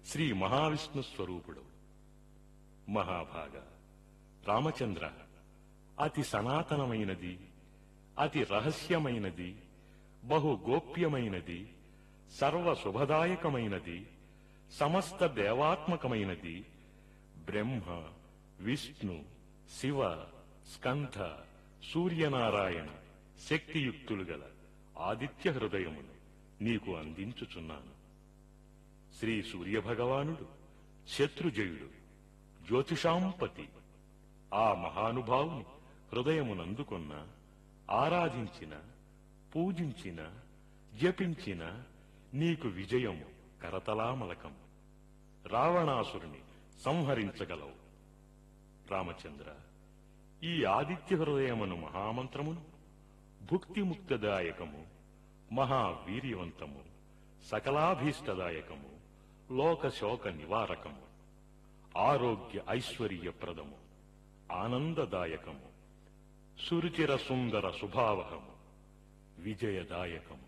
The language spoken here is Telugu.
శ్రీ మహావిష్ణు స్వరూపుడు మహాభాగ రామచంద్ర అతి సనాతనమైనది అతి రహస్యమైనది బహు గోప్యమైనది సర్వ శుభదాయకమైనది సమస్త దేవాత్మకమైనది బ్రహ్మ విష్ణు శివ స్కంధ సూర్యనారాయణ శక్తియుక్తులు గల ఆదిత్య హృదయమును నీకు అందించుచున్నాను శ్రీ సూర్యభగవానుడు శత్రుజయుడు జ్యోతిషాంపతి ఆ మహానుభావుని హృదయమునందుకొన్న ఆరాధించిన పూజించిన జపించిన నీకు విజయము కరతలామలకము రావణాసురుని సంహరించగలవు రామచంద్ర ఈ ఆదిత్య హృదయమును మహామంత్రమును భుక్తిముక్తదాయకము మహావీర్యవంతము సకలాభీష్టదాయకము లోకశోక నివారకము ఆరోగ్య ఐశ్వర్యప్రదము ఆనందదాయకము సురుచిర సుందర శుభావహము విజయదాయకము